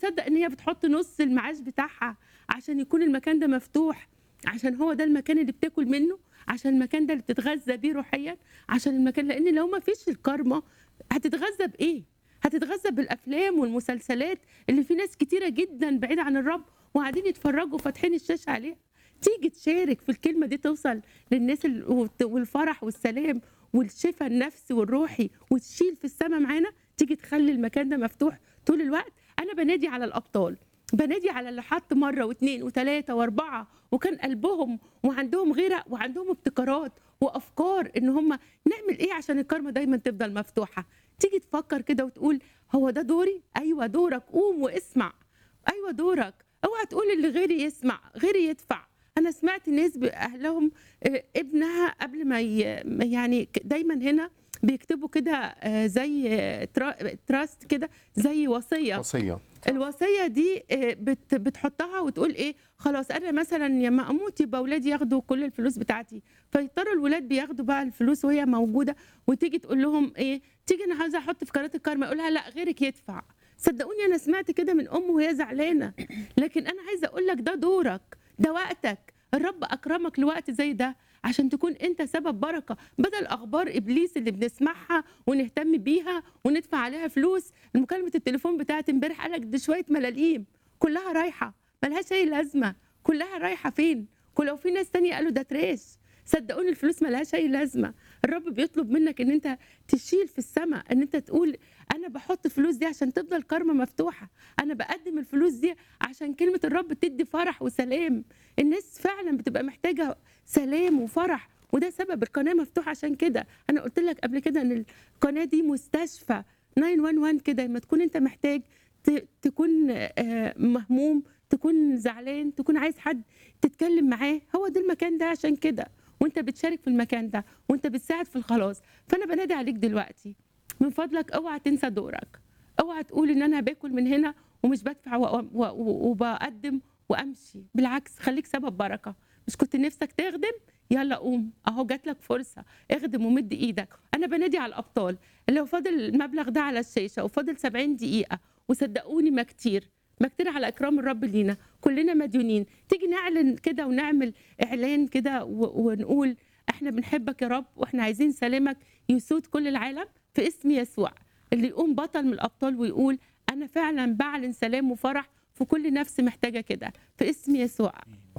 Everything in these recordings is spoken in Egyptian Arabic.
تصدق ان هي بتحط نص المعاش بتاعها عشان يكون المكان ده مفتوح عشان هو ده المكان اللي بتاكل منه عشان المكان ده اللي بتتغذى بيه روحيا عشان المكان لان لو ما فيش الكارما هتتغذى بايه هتتغذى بالافلام والمسلسلات اللي في ناس كتيره جدا بعيده عن الرب وقاعدين يتفرجوا فاتحين الشاشه عليها تيجي تشارك في الكلمه دي توصل للناس ال- وت- والفرح والسلام والشفاء النفسي والروحي وتشيل في السماء معانا تيجي تخلي المكان ده مفتوح طول الوقت انا بنادي على الابطال بنادي على اللي حط مره واثنين وثلاثه واربعه وكان قلبهم وعندهم غيره وعندهم ابتكارات وافكار ان هم نعمل ايه عشان الكارما دايما تفضل مفتوحه تيجي تفكر كده وتقول هو ده دوري ايوه دورك قوم واسمع ايوه دورك اوعى تقول اللي غيري يسمع غيري يدفع انا سمعت ناس باهلهم آه، ابنها قبل ما ي- ما يعني ك- دايما هنا بيكتبوا كده آه، زي آه، ترا- تراست كده زي وصيه وصيه الوصيه دي آه، بت بتحطها وتقول ايه خلاص انا مثلا لما اموت يبقى اولادي ياخدوا كل الفلوس بتاعتي فيضطروا الولاد بياخدوا بقى الفلوس وهي موجوده وتيجي تقول لهم ايه تيجي انا عايزه احط في قناه الكارما يقولها لا غيرك يدفع صدقوني انا سمعت كده من ام وهي زعلانه لكن انا عايزه اقول لك ده دورك ده وقتك الرب اكرمك لوقت زي ده عشان تكون انت سبب بركه بدل اخبار ابليس اللي بنسمعها ونهتم بيها وندفع عليها فلوس مكالمه التليفون بتاعت امبارح قالك دي شويه ملاليم كلها رايحه ملهاش اي لازمه كلها رايحه فين ولو في ناس تانية قالوا ده تريش صدقوني الفلوس ملهاش اي لازمه الرب بيطلب منك ان انت تشيل في السماء ان انت تقول انا بحط الفلوس دي عشان تفضل كارما مفتوحه انا بقدم الفلوس دي عشان كلمه الرب تدي فرح وسلام الناس فعلا بتبقى محتاجه سلام وفرح وده سبب القناه مفتوحه عشان كده انا قلت لك قبل كده ان القناه دي مستشفى 911 كده لما تكون انت محتاج ت- تكون آه، مهموم تكون زعلان تكون عايز حد تتكلم معاه هو ده المكان ده عشان كده وانت بتشارك في المكان ده وانت بتساعد في الخلاص فانا بنادي عليك دلوقتي من فضلك اوعى تنسى دورك اوعى تقول ان انا باكل من هنا ومش بدفع و- و- و- وبقدم وامشي بالعكس خليك سبب بركه مش كنت نفسك تخدم يلا قوم اهو جات لك فرصه اخدم ومد ايدك انا بنادي على الابطال لو فاضل المبلغ ده على الشاشه وفاضل 70 دقيقه وصدقوني ما كتير ما كتير على اكرام الرب لينا كلنا مديونين تيجي نعلن كده ونعمل اعلان كده و- ونقول احنا بنحبك يا رب واحنا عايزين سلامك يسود كل العالم في اسم يسوع اللي يقوم بطل من الابطال ويقول انا فعلا بعلن سلام وفرح في كل نفس محتاجه كده في اسم يسوع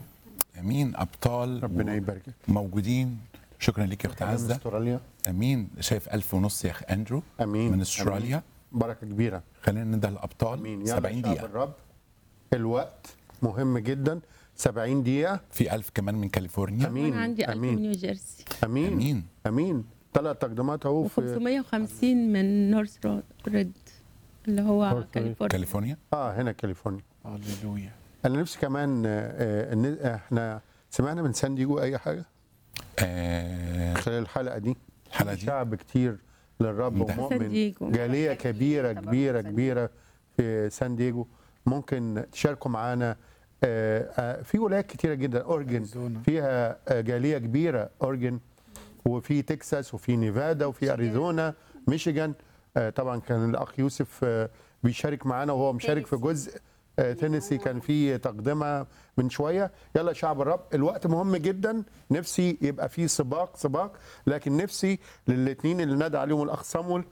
امين ابطال ربنا يباركك موجودين شكرا لك يا اخت من عزه استراليا امين شايف ألف ونص يا اخ اندرو امين من استراليا بركه كبيره خلينا ندى الابطال امين يلا 70 شعب دقيقه الرب الوقت مهم جدا 70 دقيقه في ألف كمان من كاليفورنيا امين انا عندي 1000 من امين نيوجيرسي امين امين امين ثلاث تقديمات اهو في و550 من نورث رو- ريد اللي هو نورث ريد. كاليفورنيا كاليفورنيا اه هنا كاليفورنيا هللويا انا نفسي كمان آه، آه، إن احنا سمعنا من سان دييجو اي حاجه آه خلال الحلقه دي الحلقه دي شعب كتير للرب ده. سان ومؤمن دييجو جاليه كبيره كبيره كبيره في سان دييجو ممكن تشاركوا معانا آه، آه، في ولايات كتيره جدا اورجن فيها آه، جاليه كبيره اورجن وفي تكساس وفي نيفادا وفي اريزونا ميشيغان آه، طبعا كان الاخ يوسف آه، بيشارك معانا وهو مشارك في جزء آه، تينيسي كان في تقدمه من شويه يلا يا شعب الرب الوقت مهم جدا نفسي يبقى في سباق سباق لكن نفسي للاثنين اللي نادى عليهم الاخ صامويل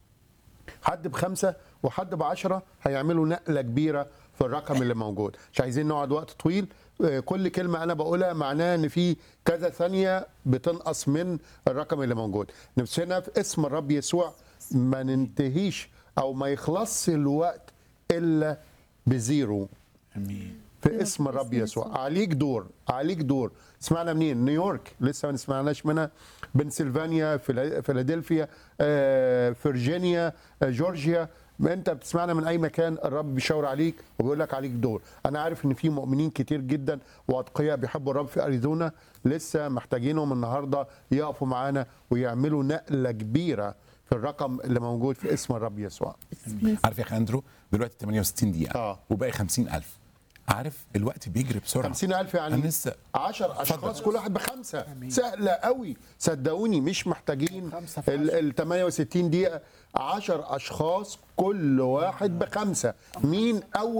حد بخمسه وحد بعشره هيعملوا نقله كبيره في الرقم اللي موجود مش عايزين نقعد وقت طويل آه، كل كلمه انا بقولها معناها ان في كذا ثانيه بتنقص من الرقم اللي موجود نفسنا في اسم الرب يسوع ما ننتهيش او ما يخلصش الوقت الا بزيرو امين في اسم الرب يسوع عليك دور عليك دور سمعنا منين نيويورك لسه ما سمعناش منها بنسلفانيا فيلا- فيلادلفيا آه، فرجينيا آه، جورجيا ما انت بتسمعنا من اي مكان الرب بيشاور عليك وبيقول لك عليك دور انا عارف ان في مؤمنين كتير جدا واتقياء بيحبوا الرب في اريزونا لسه محتاجينهم النهارده يقفوا معانا ويعملوا نقله كبيره في الرقم اللي موجود في اسم الرب يسوع عارف يا اخ اندرو دلوقتي 68 دقيقه آه. وباقي 50000 عارف الوقت بيجري بسرعه 50000 يعني انا لسه 10 اشخاص كل واحد بخمسه سهله قوي صدقوني مش محتاجين ال ال 68 دقيقه 10 اشخاص كل واحد بخمسه مين اول